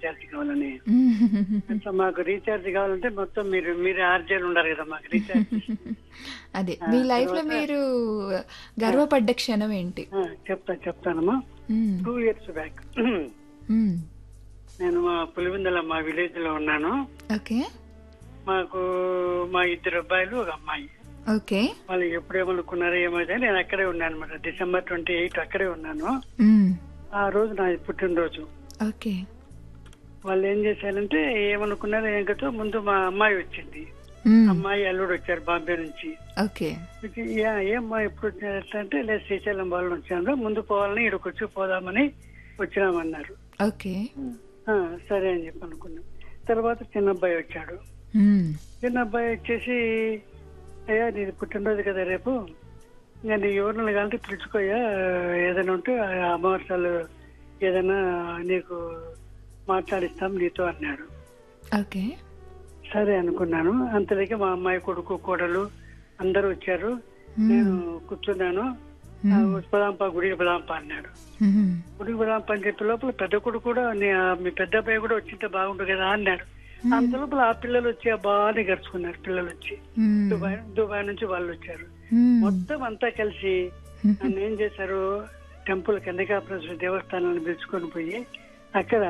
Recharge కావాలని అట్లా మాకు రీఛార్జ్ కావాలంటే మొత్తం మీరు మీరు ఆర్జేలు ఉండాలి కదా మాకు రీఛార్జ్ అదే మీ ఆ, లైఫ్ లో తర్వాత- మీరు గర్వపడ్డ క్షణం ఏంటి ఆ, చెప్తా చెప్తానమ్మా మ్మ్. టూ ఇయర్స్ బ్యాక్ మ్మ్. నేను మా పులివిందల మా విలేజ్ లో ఉన్నాను ఓకే మాకు మా ఇద్దరు అబ్బాయిలు ఒక అమ్మాయి ఓకే వాళ్ళు ఎప్పుడేమనుకున్నారో ఏమైతే నేను అక్కడే ఉన్నాను అనమాట డిసెంబర్ ట్వంటీ ఎయిట్ అక్కడే ఉన్నాను మ్మ్. ఆ రోజు నా పుట్టినరోజు ఓకే వాళ్ళు ఏం చేశారంటే ఏమనుకున్నారో ఏం కదా ముందు మా అమ్మాయి వచ్చింది మ్మ్. అమ్మాయి అల్లుడు వచ్చారు బాంబే నుంచి ఓకే వచ్చి, "యా- ఏమ్మా ఎప్పుడు వచ్చారు ఎట్లా అంటే లేదు శ్రీశైలం వాళ్ళు వచ్చాను ముందు పోవాలని ఇక్కడికి వచ్చి పోదామని వచ్చినామన్నారు ఓకే "ఆ, సరే అని చెప్పి అనుకున్నాం తర్వాత చిన్న అబ్బాయి వచ్చాడు మ్మ్. చిన్న అబ్బాయి వచ్చేసి అయ్యా నీది పుట్టినరోజు కదా రేపు ఇంకా నీ ఎవరిని కావాలంటే పిలుచుకోయా ఏదైనా ఉంటే ఆ అమావాస్యలు ఏదైనా నీకు మాట్లాడిస్తాం నీతో అన్నాడు ఓకే సరే అనుకున్నాను అంతలోకి మా అమ్మాయి కొడుకు కోడలు అందరూ వచ్చారు నేను కూర్చున్నాను "ఆ, పదాంపా గుడికి పదాంపా అన్నాడు మ్మ్. గుడికి పదాంపా అని చెప్పే లోపల పెద్ద కొడుకు కూడా "నీ- ఆ, మీ పెద్ద అబ్బాయి కూడా వచ్చింటే బాగుండు కదా అన్నాడు అంత లోపల ఆ పిల్లలు వచ్చి ఆ బాగానే గడుచుకున్నారు పిల్లలు వచ్చి మ్మ్. దుబాయ్ దుబాయ్ నుంచి వాళ్ళు వచ్చారు మ్మ్. మొత్తం అంతా కలిసి నన్ను ఏం చేశారు టెంపుల్ కన్యకాపురేశ్వర దేవస్థానాన్ని పిలుచుకొని పోయి అక్కడ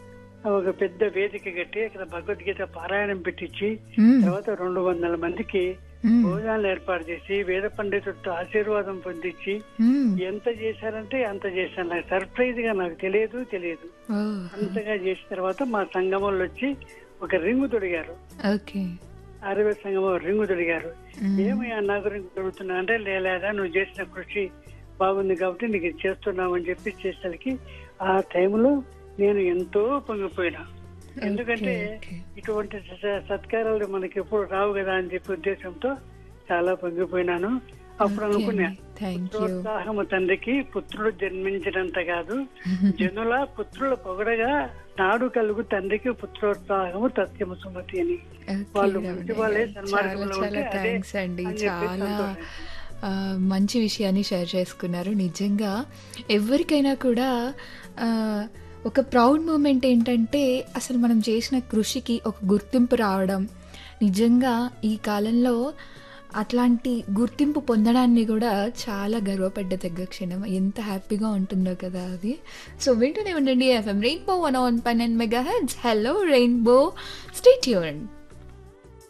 ఒక పెద్ద వేదిక కట్టి అక్కడ భగవద్గీత పారాయణం పెట్టించి మ్మ్. తర్వాత రెండు వందల మందికి మ్మ్. భోజనాలు ఏర్పాటు చేసి వేద పండితుడితో ఆశీర్వాదం పొందించి మ్మ్. ఎంత చేశారంటే అంత చేశాను నాకు సర్ప్రైజ్ గా నాకు తెలియదు తెలియదు ఓ, అంతగా చేసిన తర్వాత మా సంగమంలో వచ్చి ఒక రింగు తొడిగారు ఓకే అరవై సంగమం రింగు తొడిగారు మ్మ్. ఏమయ్యా నాకు రింగు తొడుగుతున్నా అంటే లేదా నువ్వు చేసిన కృషి బాగుంది కాబట్టి నీకు ఇది చేస్తున్నావు అని చెప్పి చేసరికి ఆ టైంలో నేను ఎంతో పొంగిపోయినా ఎందుకంటే ఓకే. ఇటువంటి స- సత్కారాలు మనకి ఎప్పుడు రావు కదా అని చెప్పి ఉద్దేశంతో చాలా పొంగిపోయినాను అప్పుడు అనుకున్నా థ్యాంక్ యూ ప్రోత్సాహము తండ్రికి పుత్రుడు జన్మించినంత కాదు జనుల పుత్రుల పొగడగా నాడు కలుగు తండ్రికి పుత్రోత్సాహము తథ్యము సుమతి అని వాళ్ళు మంచి వాళ్ళే చాలా సన్మార్గంలో చాలా ఉంటే అదే థ్యాంక్స్ అండి అని చెప్పి చాలా సంతోషం. ఆ, మంచి విషయాన్ని షేర్ చేసుకున్నారు నిజంగా ఎవరికైనా కూడా ఆ, ఒక ప్రౌడ్ మూమెంట్ ఏంటంటే అసలు మనం చేసిన కృషికి ఒక గుర్తింపు రావడం నిజంగా ఈ కాలంలో అట్లాంటి గుర్తింపు పొందడాన్ని కూడా చాలా గర్వపడ్డ దగ్గర క్షణం ఎంత హ్యాపీగా ఉంటుందో కదా అది సో వింటూనే ఉండండి ఎఫ్ఎం రెయిన్బో వన్ వన్ పన్నెండు mega heads hello rainbow stay tune